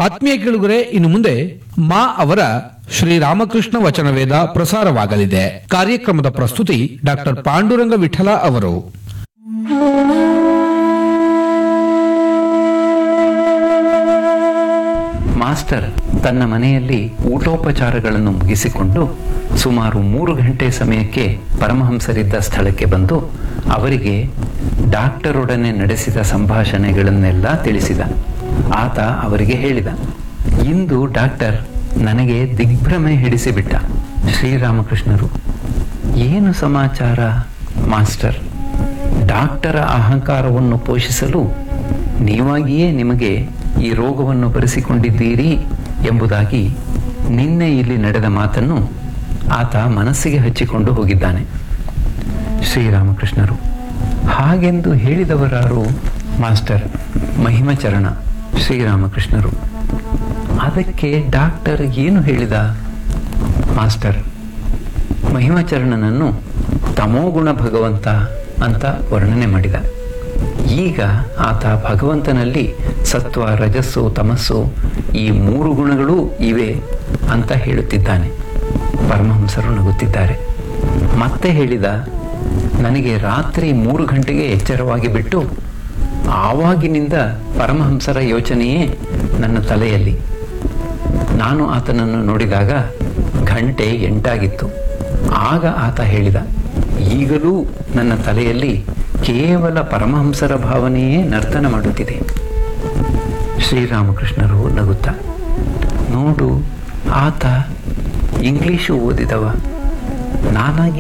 ಆತ್ಮೀಯ ಕೇಳುಗರೆ ಇನ್ನು ಮುಂದೆ ಮಾ ಅವರ ಶ್ರೀರಾಮಕೃಷ್ಣ ವಚನವೇದ ಪ್ರಸಾರವಾಗಲಿದೆ ಕಾರ್ಯಕ್ರಮದ ಪ್ರಸ್ತುತಿ ಡಾಕ್ಟರ್ ಪಾಂಡುರಂಗ ವಿಠಲ ಅವರು ಮಾಸ್ಟರ್ ತನ್ನ ಮನೆಯಲ್ಲಿ ಊಟೋಪಚಾರಗಳನ್ನು ಮುಗಿಸಿಕೊಂಡು ಸುಮಾರು ಮೂರು ಗಂಟೆ ಸಮಯಕ್ಕೆ ಪರಮಹಂಸರಿದ್ದ ಸ್ಥಳಕ್ಕೆ ಬಂದು ಅವರಿಗೆ ಡಾಕ್ಟರೊಡನೆ ನಡೆಸಿದ ಸಂಭಾಷಣೆಗಳನ್ನೆಲ್ಲ ತಿಳಿಸಿದ ಆತ ಅವರಿಗೆ ಹೇಳಿದ ಇಂದು ಡಾಕ್ಟರ್ ನನಗೆ ದಿಗ್ಭ್ರಮೆ ಹಿಡಿಸಿಬಿಟ್ಟ ಶ್ರೀರಾಮಕೃಷ್ಣರು ಏನು ಸಮಾಚಾರ ಮಾಸ್ಟರ್ ಡಾಕ್ಟರ ಅಹಂಕಾರವನ್ನು ಪೋಷಿಸಲು ನೀವಾಗಿಯೇ ನಿಮಗೆ ಈ ರೋಗವನ್ನು ಬರೆಸಿಕೊಂಡಿದ್ದೀರಿ ಎಂಬುದಾಗಿ ನಿನ್ನೆ ಇಲ್ಲಿ ನಡೆದ ಮಾತನ್ನು ಆತ ಮನಸ್ಸಿಗೆ ಹಚ್ಚಿಕೊಂಡು ಹೋಗಿದ್ದಾನೆ ಶ್ರೀರಾಮಕೃಷ್ಣರು ಹಾಗೆಂದು ಹೇಳಿದವರಾರು ಮಾಸ್ಟರ್ ಮಹಿಮಚರಣ ಶ್ರೀರಾಮಕೃಷ್ಣರು ಅದಕ್ಕೆ ಡಾಕ್ಟರ್ ಏನು ಹೇಳಿದ ಮಾಸ್ಟರ್ ಮಹಿಮಚರಣನನ್ನು ತಮೋಗುಣ ಭಗವಂತ ಅಂತ ವರ್ಣನೆ ಮಾಡಿದ ಈಗ ಆತ ಭಗವಂತನಲ್ಲಿ ಸತ್ವ ರಜಸ್ಸು ತಮಸ್ಸು ಈ ಮೂರು ಗುಣಗಳೂ ಇವೆ ಅಂತ ಹೇಳುತ್ತಿದ್ದಾನೆ ಪರಮಹಂಸರು ನಗುತ್ತಿದ್ದಾರೆ ಮತ್ತೆ ಹೇಳಿದ ನನಗೆ ರಾತ್ರಿ ಮೂರು ಗಂಟೆಗೆ ಎಚ್ಚರವಾಗಿ ಬಿಟ್ಟು ಆವಾಗಿನಿಂದ ಪರಮಹಂಸರ ಯೋಚನೆಯೇ ನನ್ನ ತಲೆಯಲ್ಲಿ ನಾನು ಆತನನ್ನು ನೋಡಿದಾಗ ಗಂಟೆ ಎಂಟಾಗಿತ್ತು ಆಗ ಆತ ಹೇಳಿದ ಈಗಲೂ ನನ್ನ ತಲೆಯಲ್ಲಿ ಕೇವಲ ಪರಮಹಂಸರ ಭಾವನೆಯೇ ನರ್ತನ ಮಾಡುತ್ತಿದೆ ಶ್ರೀರಾಮಕೃಷ್ಣರು ನಗುತ್ತ ನೋಡು ಆತ ಇಂಗ್ಲಿಷು ಓದಿದವ ನಾನಾಗಿ